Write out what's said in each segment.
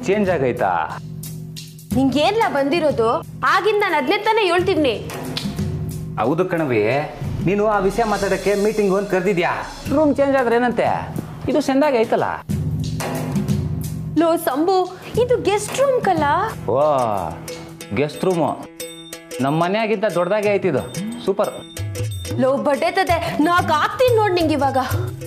change ಆಗೈತಾ ನಿಂಗೇನ್ಲ ಬಂದಿರೋದು ಆಗಿಂದ ನಾನು ಅದನ್ನೇ ತಾನೇ ಹೇಳ್ತೀವ್ನಿ ಹೌದು ಕಣವಿ ನೀನು ಆ ವಿಷಯ ಮಾತಾಡಕ್ಕೆ ಮೀಟಿಂಗ್ ಅಂತ ಕರೆದಿದ್ಯಾ ರೂಮ್ ಚೇಂಜ್ ಆದ್ರೆ ಏನಂತೆ ಇದು ಚೆಂದಾಗಿ ಐತಲ್ಲ ಲೋ ಸಂಬು ಇದು ಗೆಸ್ಟ್ ರೂಮ್ ಕಲ್ಲ ಓ ಗೆಸ್ಟ್ ರೂಮು ನಮ್ಮ ಮನೆಯಾಗಿದ್ದ ದೊಡ್ಡದಾಗೆ ಐತಿದು ಸೂಪರ್ ಲೋ ಬಡ್ಡೆತದೆ ನಾಕ್ ಆಗ್ತೀನಿ ನೋಡ್ ನಿಂಗೆ ಇವಾಗ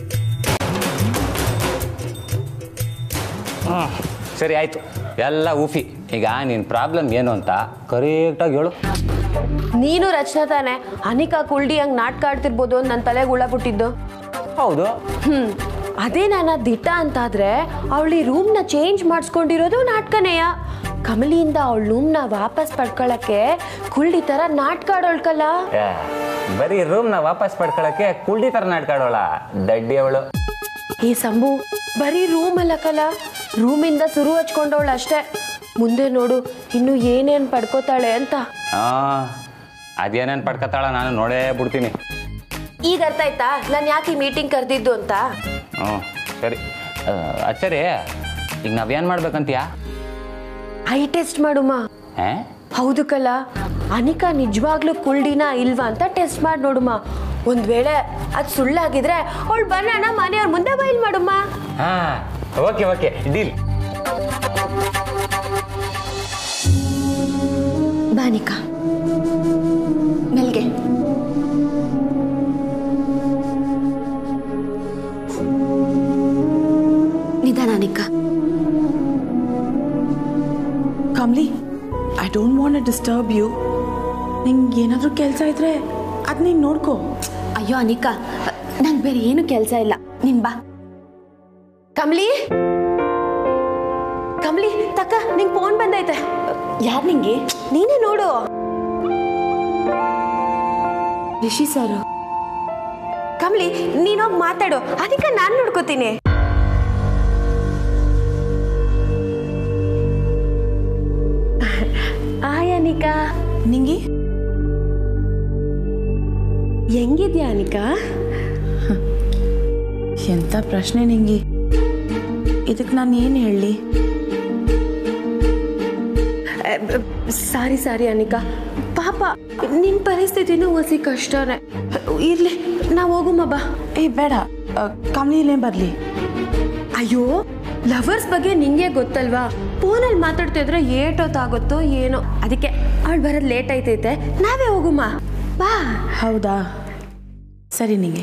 ಸರಿ ಆಯ್ತು ಎಲ್ಲ ಊಫಿ ಈಗ ನಿನ್ನ ಪ್ರಾಬ್ಲಮ್ ಏನು ಅಂತ ಕರೆಕ್ಟಾಗಿ ಹೇಳು ನೀನು ರಚನಾ ತಾನೆ ಅನಿಕಾ ಕುಲ್ಡಿ ಹಂಗ್ ನಾಟಕ ಆಡ್ತಿರ್ಬೋದು ಅಂತ ನನ್ನ ತಲೆಗೆ ಹುಳ ಬಿಟ್ಟಿದ್ದು ಹೌದು ಹ್ಮ್ ಅದೇ ನಾನು ದಿಟ್ಟ ಅಂತಾದ್ರೆ ಅವಳು ಈ ರೂಮ್ನ ಚೇಂಜ್ ಮಾಡಿಸ್ಕೊಂಡಿರೋದು ನಾಟಕನೇಯ ಕಮಲಿಯಿಂದ ಅವಳ ರೂಮ್ನ ವಾಪಸ್ ಪಡ್ಕೊಳಕ್ಕೆ ಕುಳ್ಳಿ ತರ ನಾಟಕ ಆಡೋಳ್ಕಲ್ಲ ಏ, ಬರೀ ರೂಮ್ನ ವಾಪಸ್ ಪಡ್ಕೊಳಕ್ಕೆ ಕುಳ್ಳಿ ಥರ ನಾಟ್ಕಾಡೋಳ ದಡ್ಡಿ ಅವಳು ಈ ಸಂಬು ಬರೀ ರೂಮ್ ಅಲ್ಲ ಕಲ ರೂಮಿಂದ ಸುರು ಹಚ್ಕೊಂಡವಳು ಅಷ್ಟೇ ಮುಂದೆ ನೋಡು ಇನ್ನು ಏನೇನ್ ಪಡ್ಕೋತಾಳೆ ಅಂತ ಹಾಂ ಅದೇನೇನು ಪಡ್ಕತ್ತಾಳ ನಾನು ನೋಡೇ ಬಿಡ್ತೀನಿ ಈಗ ಅರ್ಥ ಆಯ್ತಾ ನಾನು ಯಾಕೆ ಈ ಮೀಟಿಂಗ್ ಕರೆದಿದ್ದು ಅಂತ ಹ್ಞೂ ಸರಿ ಆ, ಅಚ್ಚರಿ ಈಗ ನಾವೇನು ಮಾಡ್ಬೇಕಂತೀಯಾ ಐ ಟೆಸ್ಟ್ ಮಾಡುಮ ಹೇ ಹೌದು ಕಲ ಅನಿಕಾ ನಿಜವಾಗ್ಲೂ ಕುಳ್ಳಿನ ಇಲ್ವಾ ಅಂತ ಟೆಸ್ಟ್ ಮಾಡಿ ನೋಡುಮ ಒಂದ್ ವೇಳೆ ಅದು ಸುಳ್ಳಾಗಿದ್ರೆ ಅವಳು ಬಣ್ಣನ ಮನೆಯವ್ರ ಮುಂದೆ ಬಯಲ್ ಮಾಡುಮ್ಮ ಹಾಂ ಓಕೆ ಓಕೆ ಡೀಲ್ ಬಾನಿಕಾ ಮೆಲ್ಗೆ ನಿಧಾನ Anika Kamli I don't want disturb you ನಿಂಗೆ ಏನಾದರೂ ಕೆಲಸ ಇದ್ರೆ ಅದು ನೀನು ನೋಡ್ಕೋ ಅಯ್ಯೋ ಅನಿಕಾ ನಂಗೆ ಬೇರೆ ಏನು ಕೆಲಸ ಇಲ್ಲ ನೀನ್ ಬಾ ಕಮಲಿ ಕಮಲಿ ತಕ್ಕ ನಿಂಗೆ ಫೋನ್ ಬಂದೈತೆ ಯಾರು ನಿಂಗೆ ನೀನೇ ನೋಡು ರಿಷಿ ಸರ್ ಕಮಲಿ ನೀನೋಗಿ ಮಾತಾಡು ಅದಕ್ಕೆ ನಾನು ನೋಡ್ಕೋತೀನಿ ಆಯ್ ಅನಿಕಾ ನಿಂಗೆ ಹೆಂಗಿದ್ಯಾ ಅನಿಕಾ ಎಂಥ ಪ್ರಶ್ನೆ ನಿಂಗೆ ಇದಕ್ಕೆ ನಾನು ಏನು ಹೇಳಲಿ ಸಾರಿ ಸಾರಿ ಅನಿಕಾ ಪಾಪ ನಿನ್ ಪರಿಸ್ಥಿತಿನೂ ಹೊಸಿ ಕಷ್ಟನೇ ಇರ್ಲಿ ನಾವು ಹೋಗುಮ ಬಾ ಏ ಬೇಡ ಕಮ್ಲಿಲೇ ಬರಲಿ ಅಯ್ಯೋ ಲವರ್ಸ್ ಬಗ್ಗೆ ನಿಂಗೆ ಗೊತ್ತಲ್ವಾ ಫೋನಲ್ಲಿ ಮಾತಾಡ್ತಿದ್ರೆ ಏಟೊತ್ತಾಗುತ್ತೋ ಏನೋ ಅದಕ್ಕೆ ಅವಳು ಬರೋದು ಲೇಟ್ ಆಯ್ತೈತೆ ನಾವೇ ಹೋಗುಮ ಬಾ ಹೌದಾ ಸರಿ ನಿಂಗೆ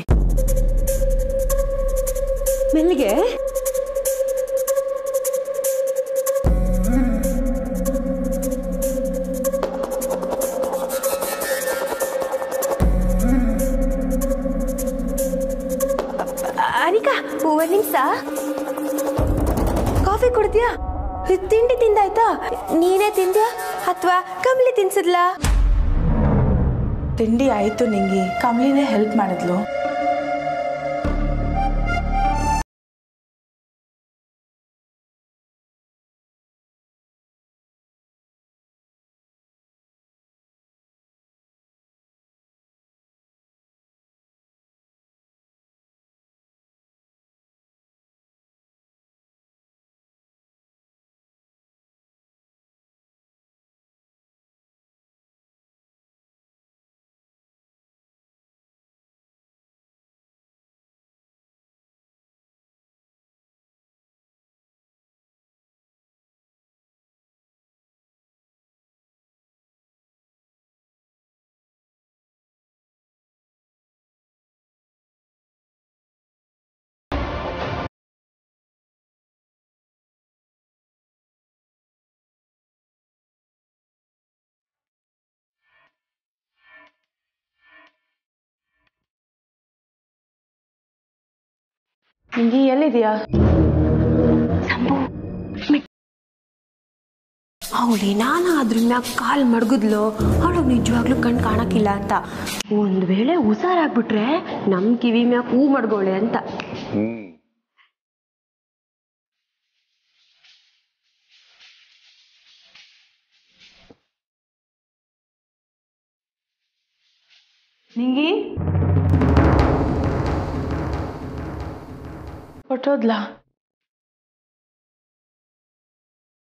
ಮೆಲ್ಲಿಗೆ ಅನಿಕಾ ಒಂದ್ ನಿಮಿಷ ಕಾಫಿ ಕುಡ್ದ್ಯಾ ಇದ್ ತಿಂಡಿ ತಿಂದಾಯ್ತಾ ನೀನೇ ತಿಂದ್ಯಾ ಅಥವಾ ಕಮ್ಲಿ ತಿನ್ಸಿದ್ಲಾ ತಿಂಡಿ ಆಯಿತು ನಿಂಗೆ ಕಮ್ಲಿನೇ ಹೆಲ್ಪ್ ಮಾಡಿದ್ಲು ನಿಂಗೆ ಎಲ್ಲಿದೆಯಾ ಅವಳಿ ನಾನು ಅದ್ರ ಮ್ಯಾಗ ಕಾಲ್ ಮಡಗಿದ್ಲು ಅವಳು ನಿಜವಾಗ್ಲೂ ಕಣ್ ಕಾಣಕ್ಕಿಲ್ಲ ಅಂತ ಒಂದ್ ವೇಳೆ ಹುಷಾರಾಗ್ಬಿಟ್ರೆ ನಮ್ ಕಿವಿ ಮ್ಯಾಗ ಹೂ ಮಡ್ಗೋಳೆ ಅಂತ ನಿಂಗೆ ಹೊಟ್ಟೋದ್ಲಾ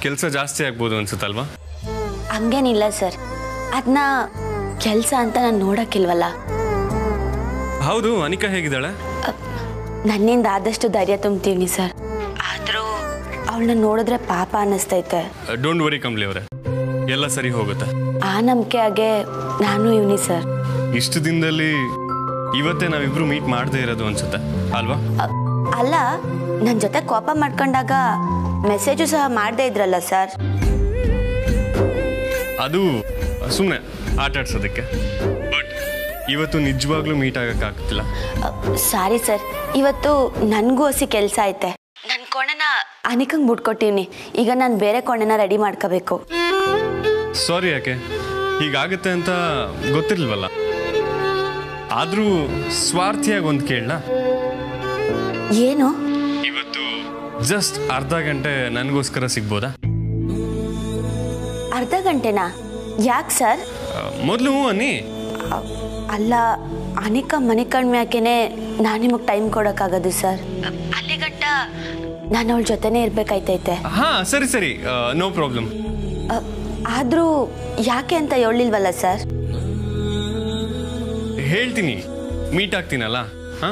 ಕೆಲಸ ಜಾಸ್ತಿ ಆಗ್ಬೋದು ಅನ್ಸುತ್ತಲ್ವಾ ಹಂಗೇನಿಲ್ಲ ಸರ್ ಅದನ್ನ ಕೆಲಸ ಅಂತ ನಾನು ನೋಡೋಕ್ಕಿಲ್ವಲ್ಲ ಹೌದು ಅನಿಕಾ ಹೇಗಿದ್ದಾಳೆ ನನ್ನಿಂದ ಆದಷ್ಟು ಧೈರ್ಯ ತುಂಬ್ತೀವಿ ಸರ್ ಆದರೂ ಅವಳನ್ನ ನೋಡಿದ್ರೆ ಪಾಪ ಅನ್ನಿಸ್ತೈತೆ ಡೋಂಟ್ ವರಿ ಕಮ್ಲಿ ಅವರೇ ಎಲ್ಲ ಸರಿ ಹೋಗುತ್ತೆ ಆ ನಂಬಿಕೆಯಾಗೆ ನಾನು ಇವನಿ ಸರ್ ಇಷ್ಟು ದಿನದಲ್ಲಿ ಇವತ್ತೇ ನಾವಿಬ್ರು ಮೀಟ್ ಮಾಡದೇ ಇರೋದು ಅನ್ಸುತ್ತೆ ಅಲ್ವಾ ಅ- ಅಲ್ಲ ನನ್ನ ಜೊತೆ ಕೋಪ ಮಾಡ್ಕೊಂಡಾಗ ಮೆಸೇಜು ಸಹ ಮಾಡದೇ ಇದ್ರಲ್ಲ ಸರ್ ಅದು ಸುಮ್ಮನೆ ಆಟ ಆಡ್ಸೋದಕ್ಕೆ ಬಟ್ ಇವತ್ತು ನಿಜವಾಗ್ಲೂ ಮೀಟ್ ಆಗಕ್ಕಾಗ್ತಿಲ್ಲ ಸಾರಿ ಸರ್ ಇವತ್ತು ನನಗೂ ಹಸಿ ಕೆಲಸ ಐತೆ ನನ್ನ ಕೋಣೆನ ಅನಿಕಂಗೆ ಬಿಟ್ಕೊಟ್ಟಿವ್ನಿ ಈಗ ನಾನು ಬೇರೆ ಕೋಣೆನ ರೆಡಿ ಮಾಡ್ಕೋಬೇಕು ಸಾರಿ ಯಾಕೆ ಹೀಗಾಗುತ್ತೆ ಅಂತ ಗೊತ್ತಿರ್ಲಿಲ್ವಲ್ಲ ಆದರೂ ಸ್ವಾರ್ಥಿಯಾಗಿ ಒಂದು ಕೇಳಲ್ಲ ಏನು ಇವತ್ತು ಜಸ್ಟ್ ಅರ್ಧ ಗಂಟೆ ನನಗೋಸ್ಕರ ಸಿಗ್ಬೋದಾ ಅರ್ಧ ಗಂಟೆನಾ ಯಾಕೆ ಸರ್ ಮೊದಲು ಹ್ಞೂ ಅನ್ನಿ ಅ- ಅಲ್ಲ ಅನಿಕ ಮನೆ ಕಡಿಮೆ ಯಾಕೆನೆ ನಾನು ನಿಮಗೆ ಟೈಮ್ ಕೊಡೋಕ್ಕಾಗೋದು ಸರ್ ಅಲ್ಲಿ ಗಂಟ ನಾನು ಅವಳ ಜೊತೆನೇ ಇರ್ಬೇಕಾಯ್ತೈತೆ ಹಾ ಸರಿ ಸರಿ ನೋ ಪ್ರಾಬ್ಲಮ್ ಅ- ಆದ್ರೂ ಯಾಕೆ ಅಂತ ಹೇಳಿಲ್ವಲ್ಲ ಸರ್ ಹೇಳ್ತೀನಿ ಮೀಟ್ ಆಗ್ತೀನಲ್ಲ ಹಾ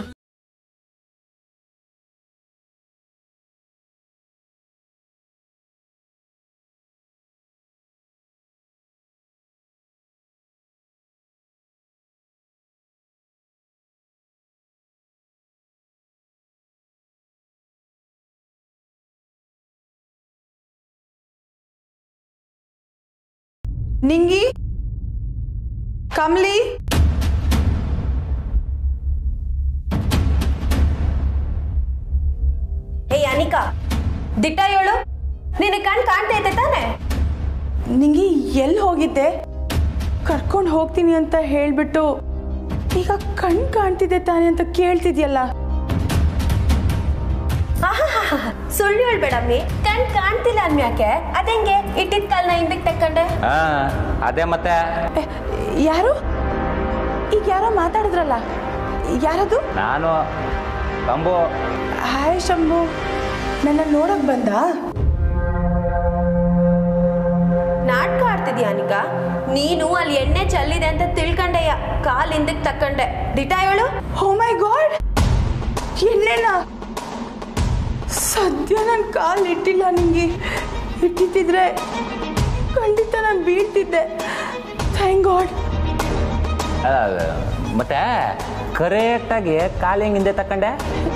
ನಿಂಗಿ ಕಮ್ಲಿ ಏಯ್ ಅನಿಕಾ ದಿಟ್ಟ ಹೇಳು ನಿನ್ನ ಕಣ್ ಕಾಣ್ತೈತೆ ತಾನೆ ನಿಂಗಿ ಎಲ್ಲಿ ಹೋಗಿದ್ದೆ ಕರ್ಕೊಂಡು ಹೋಗ್ತೀನಿ ಅಂತ ಹೇಳ್ಬಿಟ್ಟು ಈಗ ಕಣ್ ಕಾಣ್ತಿದೆ ತಾನೆ ಅಂತ ಕೇಳ್ತಿದ್ಯಲ್ಲ ಸುಳ್ಳು ಹೇಳ್ಬೇಡಮ್ಮಿ ಕಣ್ ಕಾಣ್ತಿಲ್ಲ ಅನ್ಯಾಕೆ ಅದಂಗೆ ಇಟ್ಟಿದ್ ಕಾಲ್ನ ಹಿಂದಕ್ಕೆ ತಕ್ಕಂಡೆ ಹಾ ಅದೇ ಮತ್ತೆ ಏ, ಯಾರು ಈಗ ಯಾರೋ ಮಾತಾಡಿದ್ರಲ್ಲ ಯಾರದು ನಾನು ಕಂಬು ಹಾಯ್ ಶಂಭು ನನ್ನ ನೋಡಕ್ ಬಂದ ನಾಟಕ ಆಡ್ತಿದ್ಯಾ ಅನಿಕಾ ನೀನು ಅಲ್ಲಿ ಎಣ್ಣೆ ಚೆಲ್ಲಿದೆ ಅಂತ ತಿಳ್ಕೊಂಡೆಯ ಕಾಲ್ ಹಿಂದಕ್ಕೆ ತಕ್ಕಂಡೆ ದಿಟ ಹೇಳು ಓ ಮೈ ಗಾಡ್ ಎಣ್ಣೆನ ಸದ್ಯ ನನ್ನ ಕಾಲ್ ಇಟ್ಟಿಲ್ಲ ನಿಂಗೆ ಇಟ್ಟಿದ್ದಿದ್ರೆ ಖಂಡಿತ ನಾನು ಬೀಳ್ತಿದ್ದೆ ಥ್ಯಾಂಕ್ ಗಾಡ್ ಆ, ಮತ್ತೆ ಕರೆಕ್ಟಾಗಿ ಕಾಲು ಹೆಂಗ್ ಹಿಂದೆ ತಕೊಂಡೆ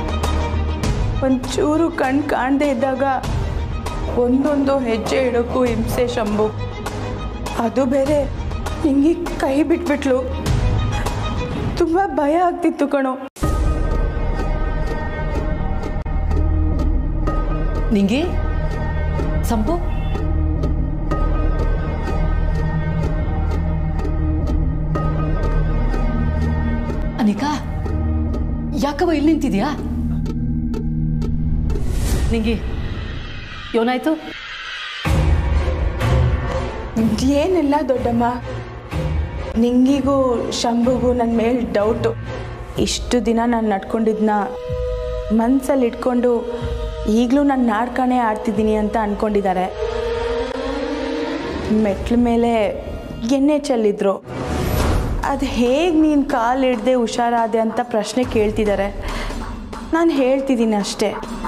ಒಂಚೂರು ಕಣ್ ಕಾಣದೇ ಇದ್ದಾಗ ಒಂದೊಂದು ಹೆಜ್ಜೆ ಇಡೋಕ್ಕೂ ಹಿಂಸೆ ಶಂಭು ಅದು ಬೇರೆ ಹಿಂಗೆ ಕೈ ಬಿಟ್ಬಿಟ್ಲು ತುಂಬ ಭಯ ಆಗ್ತಿತ್ತು ಕಣೋ ನಿಂಗೆ ಸಂಪು ಅನಿಕಾ ಯಾಕವ ಇಲ್ಲಿ ನಿಂತಿದ್ಯಾ ನಿಂಗೆ ಏನಾಯ್ತು ಏನಿಲ್ಲ ದೊಡ್ಡಮ್ಮ ನಿಂಗಿಗೂ ಶಂಭುಗೂ ನನ್ನ ಮೇಲೆ ಡೌಟು ಇಷ್ಟು ದಿನ ನಾನು ನಡ್ಕೊಂಡಿದ್ನ ಮನ್ಸಲ್ಲಿ ಇಟ್ಕೊಂಡು ಈಗಲೂ ನಾನು ನಾಡ್ಕಾಣೆ ಆಡ್ತಿದ್ದೀನಿ ಅಂತ ಅಂದ್ಕೊಂಡಿದ್ದಾರೆ ಮೆಟ್ಲ ಮೇಲೆ ಎಣ್ಣೆ ಚೆಲ್ಲಿದ್ರು ಅದು ಹೇಗೆ ನೀನು ಕಾಲು ಹಿಡ್ದೆ ಹುಷಾರಾದೆ ಅಂತ ಪ್ರಶ್ನೆ ಕೇಳ್ತಿದ್ದಾರೆ ನಾನು ಹೇಳ್ತಿದ್ದೀನಿ ಅಷ್ಟೇ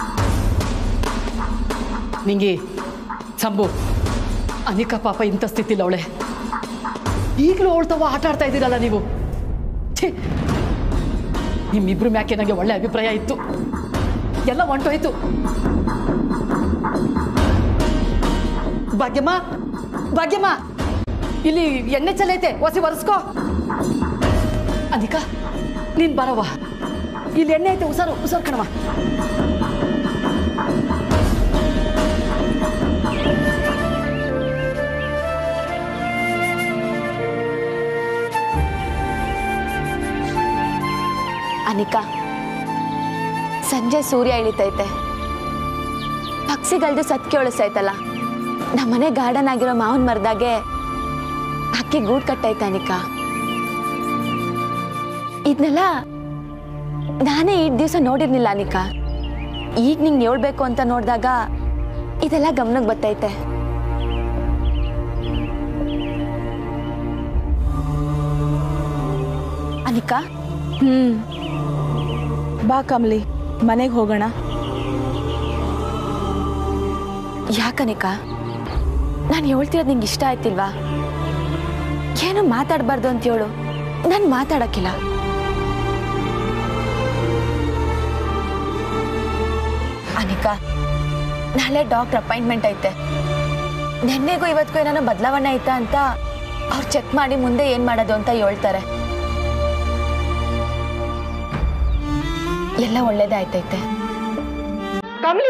ನಿಂಗೆ ಸಂಬು ಅನಿಕಾ ಪಾಪ ಇಂಥ ಸ್ಥಿತಿಲ್ಲ ಅವಳೆ ಈಗಲೂ ಅವಳ ತವ ಆಟ ಆಡ್ತಾ ಇದ್ದೀರಲ್ಲ ನೀವು ಛೇ ನಿಮ್ಮಿಬ್ರು ಮ್ಯಾಕೆ ನನಗೆ ಒಳ್ಳೆ ಅಭಿಪ್ರಾಯ ಇತ್ತು ಎಲ್ಲ ಹೊಂಟೋಯ್ತು ಭಾಗ್ಯಮ್ಮ ಭಾಗ್ಯಮ್ಮ ಇಲ್ಲಿ ಎಣ್ಣೆ ಚೆಲ್ಲೈತೆ ಒಸಿ ಒರೆಸ್ಕೋ ಅನಿಕಾ ನೀನ್ ಬರವ್ವ ಇಲ್ಲಿ ಎಣ್ಣೆ ಐತೆ ಉಸಾರು ಉಸಾರು ಕಣವ ಅನಿಕಾ ಸಂಜೆ ಸೂರ್ಯ ಇಳಿತೈತೆ ಪಕ್ಷಿಗಳ್ದು ಸತ್ಕೆ ಉಳಿಸೈತಲ್ಲ ನಮ್ಮನೆ ಗಾರ್ಡನ್ ಆಗಿರೋ ಮಾವನ್ ಮರದಾಗೆ ಹಕ್ಕಿ ಗೂಡ್ ಕಟ್ಟೈತೆ ಅನಿಕಾ ಇದನ್ನೆಲ್ಲ ನಾನೇ ಈ ದಿವಸ ನೋಡಿರ್ಲಿಲ್ಲ ಅನಿಕಾ ಈಗ ನಿಂಗೆ ಹೇಳ್ಬೇಕು ಅಂತ ನೋಡಿದಾಗ ಇದೆಲ್ಲ ಗಮನಕ್ಕೆ ಬರ್ತೈತೆ ಅನಿಕಾ ಹ್ಞೂ ಬಾ ಕಮಲಿ ಮನೆಗೆ ಹೋಗೋಣ ಯಾಕನಿಕಾ ನಾನು ಹೇಳ್ತಿರೋದು ನಿಂಗೆ ಇಷ್ಟ ಆಯ್ತಿಲ್ವಾ ಏನು ಮಾತಾಡಬಾರ್ದು ಅಂತ ಹೇಳು ನಾನು ಮಾತಾಡಕ್ಕಿಲ್ಲ ಅನಿಕಾ ನಾಳೆ ಡಾಕ್ಟರ್ ಅಪಾಯಿಂಟ್ಮೆಂಟ್ ಐತೆ ನಿನ್ನೆಗೂ ಇವತ್ತಿಗೂ ಏನಾನ ಬದಲಾವಣೆ ಐತಾ ಅಂತ ಅವ್ರು ಚೆಕ್ ಮಾಡಿ ಮುಂದೆ ಏನ್ ಮಾಡೋದು ಅಂತ ಹೇಳ್ತಾರೆ ಎಲ್ಲ ಒಳ್ಳೇದೇ ಆಯ್ತೈತೆ ಕಮಲಿ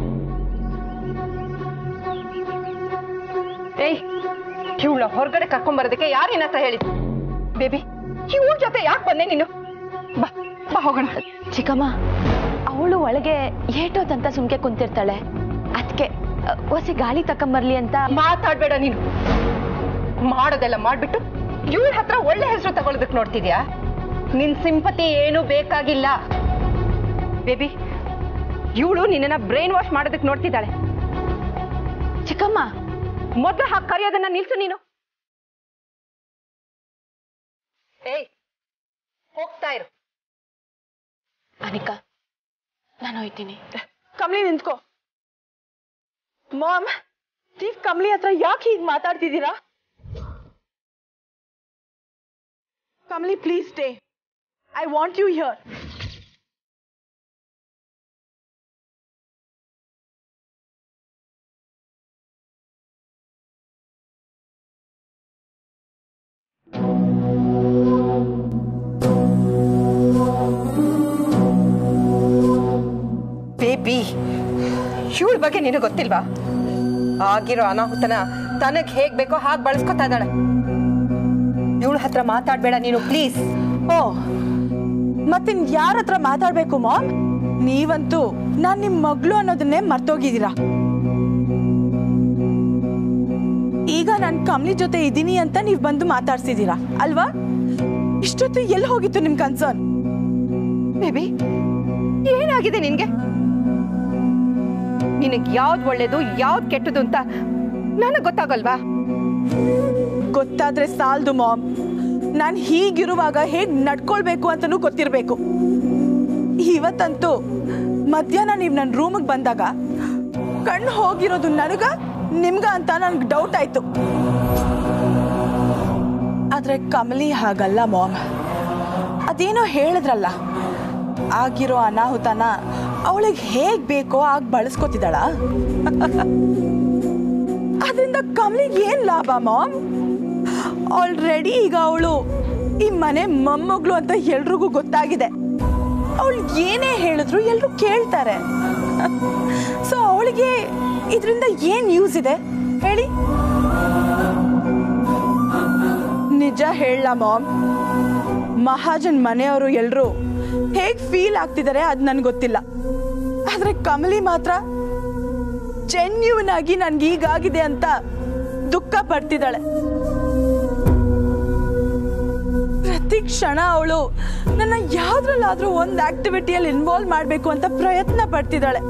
ಏಯ್ ಇವಳ ಹೊರಗಡೆ ಕರ್ಕೊಂಬರೋದಕ್ಕೆ ಯಾರೇನ ಹತ್ರ ಹೇಳಿದ್ದು ಬೇಬಿ ಇವಳ ಜೊತೆ ಯಾಕೆ ಬಂದೆ ನೀನು ಬಾ ಬಾ ಹೋಗೋಣ ಚಿಕ್ಕಮ್ಮ ಅವಳು ಒಳಗೆ ಏಟೋದಂತ ಸುಮ್ಕೆ ಕುಂತಿರ್ತಾಳೆ ಅದಕ್ಕೆ ಹೊಸಿ ಗಾಳಿ ತಕೊಂಬರ್ಲಿ ಅಂತ ಮಾತಾಡ್ಬೇಡ ನೀನು ಮಾಡೋದೆಲ್ಲ ಮಾಡ್ಬಿಟ್ಟು ಇವಳ ಹತ್ರ ಒಳ್ಳೆ ಹೆಸರು ತಗೊಳ್ಳೋದಕ್ಕೆ ನೋಡ್ತಿದ್ಯಾ ನಿನ್ ಸಿಂಪತಿ ಏನು ಬೇಕಾಗಿಲ್ಲ ಬೇಬಿ ಇವಳು ನಿನ್ನನ್ನ ಬ್ರೈನ್ ವಾಶ್ ಮಾಡೋದಕ್ಕೆ ನೋಡ್ತಿದ್ದಾಳೆ ಚಿಕ್ಕಮ್ಮ ಮೊದ್ಲು ಹಾಗೆ ಕರೆಯೋದನ್ನ ನಿಲ್ಸು ನೀನು ಏಯ್ ಹೋಗ್ತಾ ಇರು ಅನಿಕಾ ನಾನು ಹೋಯ್ತೀನಿ ಕಮಲಿ ನಿಂತ್ಕೋ ಮಾಮ್ ನೀವ್ ಕಮಲಿ ಹತ್ರ ಯಾಕೆ ಹೀಗೆ ಮಾತಾಡ್ತಿದ್ದೀರಾ Kamali please stay I want you here baby ಇವಳ ಬಗ್ಗೆ ನಿನಗೆ ಗೊತ್ತಿಲ್ವಾ ಆಗಿರೋ ಅನಾಹುತನ ತನಗ್ ಹೇಗ್ ಬೇಕೋ ಹಾಗೆ ಬಳಸ್ಕೊತಾ ಇದ್ದಾಳೆ ಇವಳ ಹತ್ರ ಮಾತಾಡ್ಬೇಡ ನೀನು ಪ್ಲೀಸ್ ಓ ಮತ್ತಿನ್ ಯಾರ ಹತ್ರ ಮಾತಾಡ್ಬೇಕು ಮಾಮ್ ನೀವಂತೂ ನಾನ್ ನಿಮ್ ಮಗಳು ಅನ್ನೋದನ್ನೇ ಮರ್ತೋಗಿದ್ದೀರಾ ಈಗ ನಾನ್ ಕಮಲಿ ಜೊತೆ ಇದ್ದೀನಿ ಅಂತ ನೀವ್ ಬಂದು ಮಾತಾಡ್ಸಿದೀರಾ ಅಲ್ವಾ ಇಷ್ಟೊತ್ತು ಎಲ್ಲಿ ಹೋಗಿತ್ತು ನಿಮ್ ಕನ್ಸರ್ನ್ ಬೇಬಿ ಏನಾಗಿದೆ ನಿನ್ಗೆ ನಿನಗ್ ಯಾವ್ದು ಒಳ್ಳೇದು ಯಾವ್ದು ಕೆಟ್ಟದು ಅಂತ ನನಗ್ ಗೊತ್ತಾಗಲ್ವಾ ಗೊತ್ತಾದ್ರೆ ಸಾಲ್ದು ಮಾಮ್ ನಾನ್ ಹೀಗಿರುವಾಗ ಹೇಗ್ ನಡ್ಕೊಳ್ಬೇಕು ಅಂತನೂ ಗೊತ್ತಿರ್ಬೇಕು ಇವತ್ತಂತೂ ಮಧ್ಯಾಹ್ನ ನೀವ್ ನನ್ನ ರೂಮಿಗೆ ಬಂದಾಗ ಕಣ್ಣು ಹೋಗಿರೋದು ನನಗ ನಿಮ್ಗ ಅಂತ ನನ್ಗೆ ಡೌಟ್ ಆಯ್ತು ಆದ್ರೆ ಕಮಲಿ ಹಾಗಲ್ಲ ಮಾಮ್ ಅದೇನೋ ಹೇಳಿದ್ರಲ್ಲ ಆಗಿರೋ ಅನಾಹುತನ ಅವಳಿಗೆ ಹೇಗ್ ಬೇಕೋ ಆಗ ಬಳಸ್ಕೊತಿದ್ದಾಳ ಅದರಿಂದ ಕಮಲಿಗೆ ಏನ್ ಲಾಭ ಮಾಮ್ ಆಲ್ರೆಡಿ ಈಗ ಅವಳು ಈ ಮನೆ ಮೊಮ್ಮಗಳು ಅಂತ ಎಲ್ರಿಗೂ ಗೊತ್ತಾಗಿದೆ ಅವಳು ಏನೇ ಹೇಳಿದ್ರು ಎಲ್ರು ಕೇಳ್ತಾರೆ ಸೊ ಅವಳಿಗೆ ಇದರಿಂದ ಏನ್ ಯೂಸ್ ಇದೆ ಹೇಳಿ ನಿಜ ಹೇಳ ಮಾಮ್ ಮಹಾಜನ್ ಮನೆಯವರು ಎಲ್ರು ಹೇಗ್ ಫೀಲ್ ಆಗ್ತಿದ್ದಾರೆ ಅದ್ ನನ್ಗೆ ಗೊತ್ತಿಲ್ಲ ಆದ್ರೆ ಕಮಲಿ ಮಾತ್ರ ಜೆನ್ಯೂನ್ ಆಗಿ ನನ್ಗೆ ಹೀಗಾಗಿದೆ ಅಂತ ದುಃಖ ಪಡ್ತಿದ್ದಾಳೆ ಪ್ರತಿ ಕ್ಷಣ ಅವಳು ನನ್ನ ಯಾವ್ದ್ರಲ್ಲಾದ್ರೂ ಒಂದು ಆಕ್ಟಿವಿಟಿಯಲ್ಲಿ ಇನ್ವಾಲ್ವ್ ಮಾಡಬೇಕು ಅಂತ ಪ್ರಯತ್ನ ಪಡ್ತಿದ್ದಾಳೆ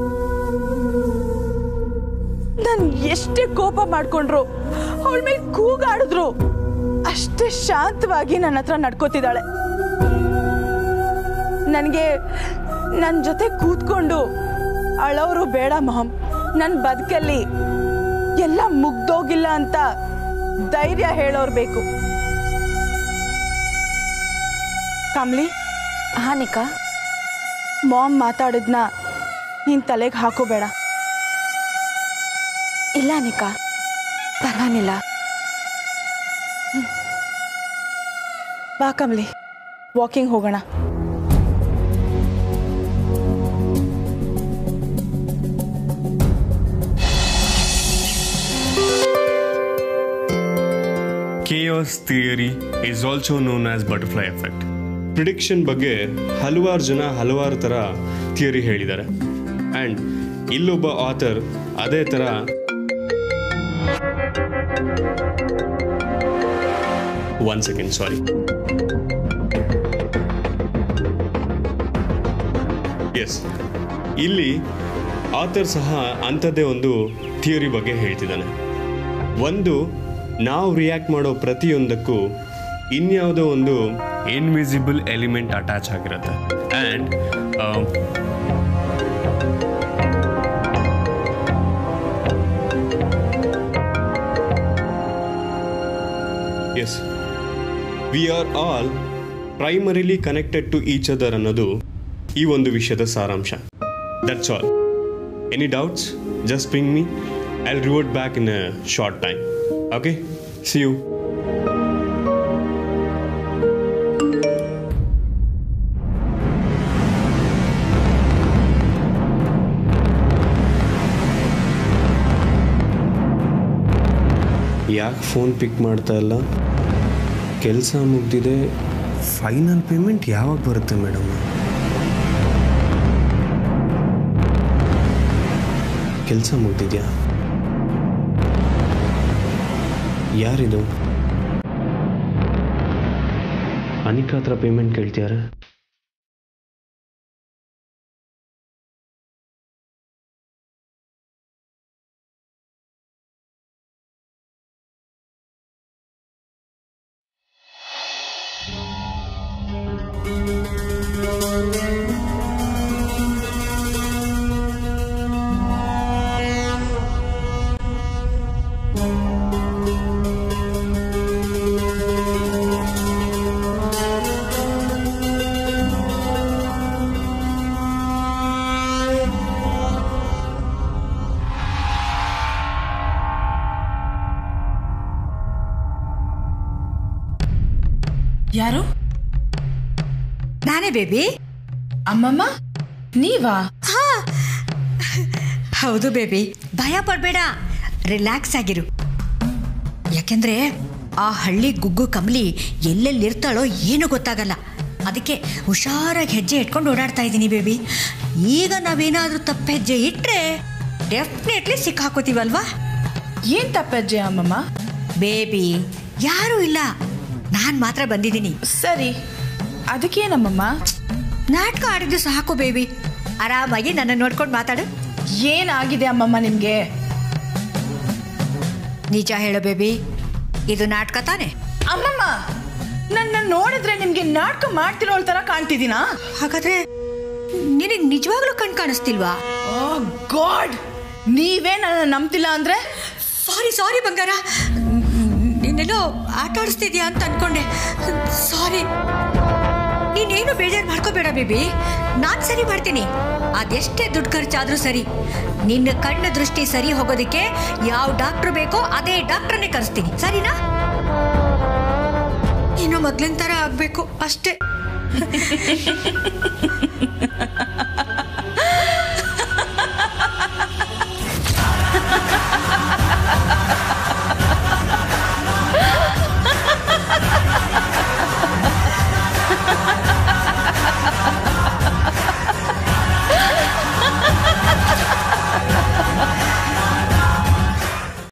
ನಾನು ಎಷ್ಟೇ ಕೋಪ ಮಾಡ್ಕೊಂಡ್ರು ಅವಳ ಮೇಲೆ ಕೂಗಾಡಿದ್ರು ಅಷ್ಟೇ ಶಾಂತವಾಗಿ ನನ್ನ ಹತ್ರ ನಡ್ಕೋತಿದ್ದಾಳೆ ನನಗೆ ನನ್ನ ಜೊತೆ ಕೂತ್ಕೊಂಡು ಅಳೋರು ಬೇಡ ಮಹಮ್ ನನ್ನ ಬದುಕಲ್ಲಿ ಎಲ್ಲ ಮುಗ್ದೋಗಿಲ್ಲ ಅಂತ ಧೈರ್ಯ ಹೇಳೋರು ಬೇಕು ಕಮ್ಲಿ ಹಾನಿಕಾ ಮಾಮ್ ಮಾತಾಡಿದ್ನ ನೀನ್ ತಲೆಗೆ ಹಾಕೋಬೇಡ ಇಲ್ಲ ಅನಿಕಾ ಪರವಾಗಿಲ್ಲ ಬಾ ಕಮ್ಲಿ ವಾಕಿಂಗ್ ಹೋಗೋಣ chaos theory is also known as butterfly effect prediction ಬಗ್ಗೆ ಹಲವಾರು ಜನ ಹಲವಾರು ಥರ ಥಿಯರಿ ಹೇಳಿದ್ದಾರೆ ಆ್ಯಂಡ್ ಇಲ್ಲೊಬ್ಬ ಆಥರ್ ಅದೇ ಥರ ಒನ್ ಸೆಕೆಂಡ್ ಸಾರಿ ಎಸ್ ಇಲ್ಲಿ ಆಥರ್ ಸಹ ಅಂಥದ್ದೇ ಒಂದು ಥಿಯರಿ ಬಗ್ಗೆ ಹೇಳ್ತಿದ್ದಾನೆ ಒಂದು ನಾವು ರಿಯಾಕ್ಟ್ ಮಾಡೋ ಪ್ರತಿಯೊಂದಕ್ಕೂ ಇನ್ಯಾವುದೋ ಒಂದು ಇನ್ವಿಸಿಬಲ್ ಎಲಿಮೆಂಟ್ ಅಟ್ಯಾಚ್ ಆಗಿರುತ್ತೆ and as we are all primarily connected to each other ಅನ್ನೋದು ಈ ಒಂದು ವಿಷಯದ ಸಾರಾಂಶ that's all any doubts just ping me I revert back in a short time okay see you ಯಾಕೆ ಫೋನ್ ಪಿಕ್ ಮಾಡ್ತಾ ಇಲ್ಲ ಕೆಲಸ ಮುಗ್ದಿದೆ ಫೈನಲ್ ಪೇಮೆಂಟ್ ಯಾವಾಗ ಬರುತ್ತೆ ಮೇಡಮ್ ಕೆಲಸ ಮುಗ್ದಿದ್ಯಾ ಯಾರಿದು ಅನಿಕಾ ಹತ್ರ ಪೇಮೆಂಟ್ ಕೇಳ್ತಿಯಾರ ಯಾರು ನಾನೇ ಬೇಬಿ ಅಮ್ಮಮ್ಮ ನೀವಾ ಹೌದು ಬೇಬಿ ಭಯ ಪಡಬೇಡ ರಿಲ್ಯಾಕ್ಸ್ ಆಗಿರು ಯಾಕೆಂದ್ರೆ ಆ ಹಳ್ಳಿ ಗುಗ್ಗು ಕಮಲಿ ಎಲ್ಲೆಲ್ಲಿ ಇರ್ತಾಳೋ ಏನು ಗೊತ್ತಾಗಲ್ಲ ಅದಕ್ಕೆ ಹುಷಾರಾಗಿ ಹೆಜ್ಜೆ ಇಟ್ಕೊಂಡು ಓಡಾಡ್ತಾ ಇದ್ದೀನಿ ಬೇಬಿ ಈಗ ನಾವೇನಾದ್ರೂ ತಪ್ಪು ಹೆಜ್ಜೆ ಇಟ್ರೆ ಡೆಫಿನೆಟ್ಲಿ ಸಿಕ್ಕಾಕೋತೀವಲ್ವಾ ಏನ್ ತಪ್ಪಜ್ಜೆ ಅಮ್ಮಮ್ಮ ಬೇಬಿ ಯಾರೂ ಇಲ್ಲ ನಾನು ಮಾತ್ರ ಬಂದಿದ್ದೀನಿ ಸರಿ ಅದಕ್ಕೇನಮ್ಮಮ್ಮ ನಾಟಕ ಆಡಿದ್ದು ಸಾಕು ಬೇಬಿ ಆರಾಮಾಗಿ ನನ್ನ ನೋಡ್ಕೊಂಡು ಮಾತಾಡು ಏನಾಗಿದೆ ಅಮ್ಮಮ್ಮ ನಿಮ್ಗೆ ನಿಜ ಹೇಳು ಬೇಬಿ ಇದು ನಾಟಕ ತಾನೆ ಅಮ್ಮಮ್ಮ ನನ್ನ ನೋಡಿದ್ರೆ ನಿಮ್ಗೆ ನಾಟಕ ಮಾಡ್ತಿರೋಳ್ ತರ ಕಾಣ್ತಿದ್ದೀನಾ ಹಾಗಾದ್ರೆ ನಿನಗೆ ನಿಜವಾಗ್ಲೂ ಕಣ್ ಕಾಣಿಸ್ತಿಲ್ವಾ ಓ ಗಾಡ್ ನೀವೇ ನನ್ನ ನಂಬ್ತಿಲ್ಲ ಅಂದ್ರೆ ಸಾರಿ ಸಾರಿ ಬಂಗಾರ ನೀನೆಲ್ಲೋ ಆಟ ಆಡಿಸ್ತಿದ್ಯಾ ಅಂತ ಅನ್ಕೊಂಡೆ ಸಾರಿ ನೀನೇನು ಬೇಜಾರು ಮಾಡ್ಕೋಬೇಡ ಬೇಬಿ ನಾನು ಸರಿ ಮಾಡ್ತೀನಿ ಅದೆಷ್ಟೇ ದುಡ್ಡು ಖರ್ಚಾದ್ರೂ ಸರಿ ನಿನ್ನ ಕಣ್ಣ ದೃಷ್ಟಿ ಸರಿ ಹೋಗೋದಕ್ಕೆ ಯಾವ ಡಾಕ್ಟ್ರು ಬೇಕೋ ಅದೇ ಡಾಕ್ಟ್ರನ್ನೇ ಕರೆಸ್ತೀನಿ ಸರಿನಾ ಇನ್ನು ಮೊದ್ಲಿನ ಥರ ಆಗಬೇಕು ಅಷ್ಟೇ